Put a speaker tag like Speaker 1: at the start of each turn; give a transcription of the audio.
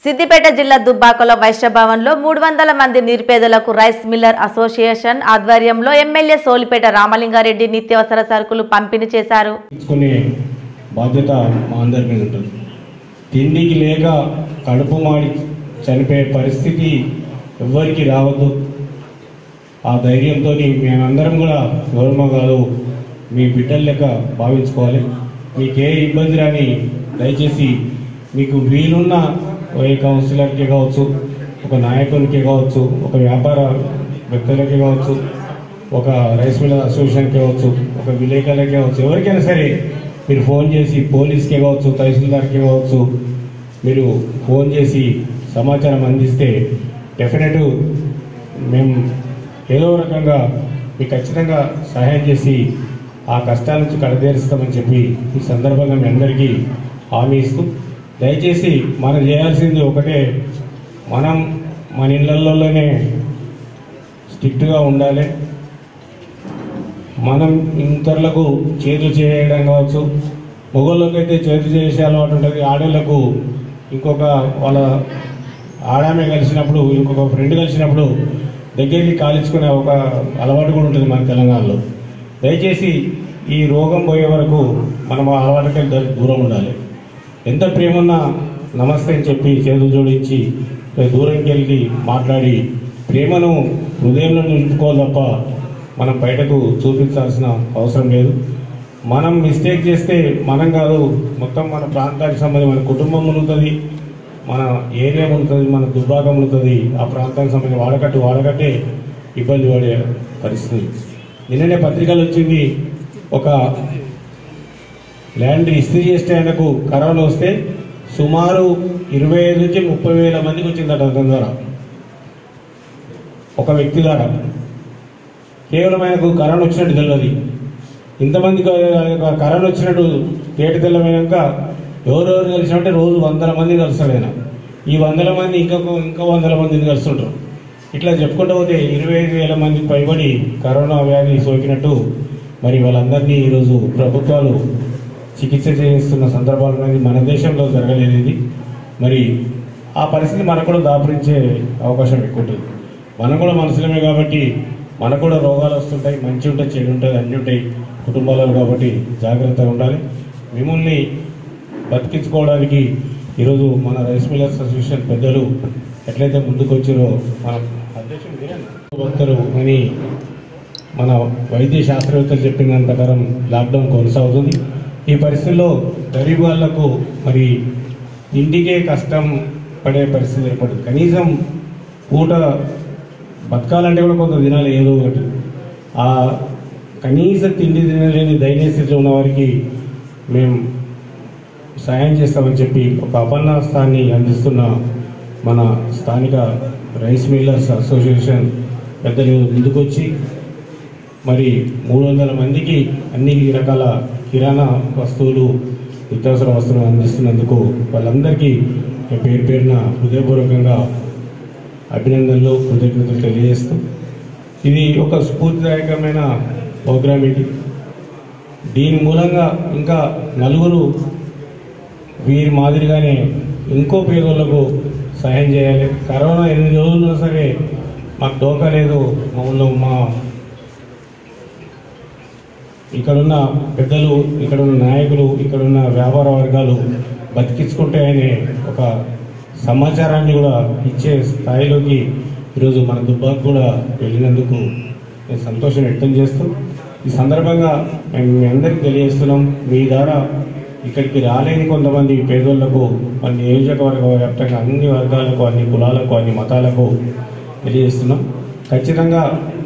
Speaker 1: సిద్దిపేట జిల్లా దుబ్బాకలో వైశ్య భవన్లో మూడు వందల మంది నిరుపేదలకు రైస్ మిల్లర్ అసోసియేషన్ ఆధ్వర్యంలో ఎమ్మెల్యే సోలిపేట రామలింగారెడ్డి నిత్యావసర సరుకులు పంపిణీ చేశారు
Speaker 2: తీసుకునే బాధ్యత మా అందరి మీద ఉంటుంది తిండికి లేక కడుపు మాడి చనిపోయే పరిస్థితి ఎవ్వరికి రావద్దు ఆ ధైర్యంతో మేమందరం కూడా గౌరవ కాదు మీ బిడ్డల లెక్క భావించుకోవాలి మీకే ఇబ్బంది రాని దయచేసి మీకు వీలున్న ఏ కౌన్సిలర్కి కావచ్చు ఒక నాయకునికి కావచ్చు ఒక వ్యాపార వ్యక్తులకి కావచ్చు ఒక రైస్ మిల్లర్ అసోసియేషన్కి కావచ్చు ఒక విలేకరులకి కావచ్చు ఎవరికైనా సరే మీరు ఫోన్ చేసి పోలీస్కి కావచ్చు తహసీల్దార్కి కావచ్చు మీరు ఫోన్ చేసి సమాచారం అందిస్తే డెఫినెట్ మేము ఏదో రకంగా మీకు ఖచ్చితంగా సహాయం చేసి ఆ కష్టాల నుంచి కడతీరుస్తామని చెప్పి ఈ సందర్భంగా మీ అందరికీ హామీ ఇస్తూ దయచేసి మనం చేయాల్సింది ఒకటే మనం మన ఇళ్లలోనే స్ట్రిక్ట్గా ఉండాలి మనం ఇతరులకు చేతులు చేయడం కావచ్చు మొగోళ్ళకైతే చేతులు చేసే అలవాటు ఉంటుంది ఆడోళ్ళకు ఇంకొక వాళ్ళ ఆడామె కలిసినప్పుడు ఇంకొక ఫ్రెండ్ కలిసినప్పుడు దగ్గరికి కాల్చుకునే ఒక అలవాటు కూడా ఉంటుంది మన తెలంగాణలో దయచేసి ఈ రోగం పోయే వరకు మనం ఆ అలవాటుకి దూ- దూరం ఉండాలి ఎంత ప్రేమన్నా నమస్తే అని చెప్పి చేతులు జోడించి దూరంకి వెళ్ళి మాట్లాడి ప్రేమను హృదయంలో నిలుపుకోవాలి తప్ప మనం బయటకు చూపించాల్సిన అవసరం లేదు మనం మిస్టేక్ చేస్తే మనం కాదు మొత్తం మన ప్రాంతానికి సంబంధించి మన కుటుంబం ఉంటుంది మన ఏరియా ఉంటుంది మన దుర్భాగం ఉంటుంది ఆ ప్రాంతానికి సంబంధించి వాడకట్టు వాడకట్టే ఇబ్బంది పడే పరిస్థితి నిన్ననే పత్రికలు వచ్చింది ఒక ల్యాండ్ ఇస్త్రీ చేస్తే ఆయనకు కరోనా వస్తే సుమారు ఇరవై ఐదు నుంచి ముప్పై వేల మందికి వచ్చిందట అతని ద్వారా ఒక వ్యక్తి ద్వారా కేవలం ఆయనకు కరోనా వచ్చినట్టు తెలియదు ఇంతమందికి ఆ కరోనా వచ్చినట్టు తేట తెల్లమైనాక ఎవరెవరు కలిసినట్టే రోజు వందల మంది కలుస్తాడు ఆయన ఈ వందల మంది ఇంకొక ఇంకో వందల మందిని కలుస్తుంటారు ఇట్లా చెప్పుకుంటూ పోతే ఇరవై ఐదు వేల మంది పైబడి కరోనా వ్యాధి సోకినట్టు మరి వాళ్ళందరినీ ఈరోజు ప్రభుత్వాలు చికిత్స చేయిస్తున్న సందర్భాలు అనేది మన దేశంలో జరగలేదు ఇది మరి ఆ పరిస్థితి మనకు కూడా దాపురించే అవకాశం ఎక్కువ ఉంటుంది మనం కూడా మనుషులమే కాబట్టి మనకు కూడా రోగాలు వస్తుంటాయి మంచి ఉంటాయి చెడు ఉంటుంది అన్నీ ఉంటాయి కుటుంబాలలో కాబట్టి జాగ్రత్తగా ఉండాలి మిమ్మల్ని బతికించుకోవడానికి ఈరోజు మన రైస్ మిల్లర్స్ అసోసియేషన్ పెద్దలు ఎట్లయితే ముందుకు వచ్చారో మన అధ్యక్షుడు మీరేనా? భక్తులు అని మన వైద్య శాస్త్రవేత్తలు చెప్పిన దాని ప్రకారం లాక్డౌన్ కొనసాగుతుంది ఈ పరిస్థితుల్లో గరీబ్ వాళ్లకు మరి ఇంటికే కష్టం పడే పరిస్థితి ఏర్పడుతుంది కనీసం పూట బతకాలంటే కూడా కొంత తినాలి ఏదో ఒకటి ఆ కనీస తిండి తినలేని దయనీయ స్థితిలో ఉన్న వారికి మేము సాయం చేస్తామని చెప్పి ఒక అపన్నాస్తాన్ని అందిస్తున్న మన స్థానిక రైస్ మిల్లర్స్ అసోసియేషన్ పెద్దలు ముందుకొచ్చి మరి మూడు వందల మందికి అన్ని రకాల కిరాణా వస్తువులు నిత్యావసర వస్తువులు అందిస్తున్నందుకు వాళ్ళందరికీ పేరు పేరున హృదయపూర్వకంగా అభినందనలు కృతజ్ఞతలు తెలియజేస్తూ ఇది ఒక స్ఫూర్తిదాయకమైన ప్రోగ్రామ్ ఇది దీని మూలంగా ఇంకా నలుగురు వీరి మాదిరిగానే ఇంకో పేదోళ్లకు సహాయం చేయాలి కరోనా ఎనిమిది రోజులు ఉన్నా సరే మాకు డోకా లేదు మమ్మల్ని మా ఇక్కడున్న పెద్దలు ఇక్కడున్న నాయకులు ఇక్కడున్న వ్యాపార వర్గాలు బతికించుకుంటే అనే ఒక సమాచారాన్ని కూడా ఇచ్చే స్థాయిలోకి ఈరోజు మన దుబ్బాకు కూడా వెళ్ళినందుకు నేను సంతోషం వ్యక్తం చేస్తూ ఈ సందర్భంగా మేము మీ అందరికీ తెలియజేస్తున్నాం మీ ద్వారా ఇక్కడికి రాలేని కొంతమంది పేదోళ్లకు మన నియోజకవర్గ వ్యాప్తంగా అన్ని వర్గాలకు అన్ని కులాలకు అన్ని మతాలకు తెలియజేస్తున్నాం ఖచ్చితంగా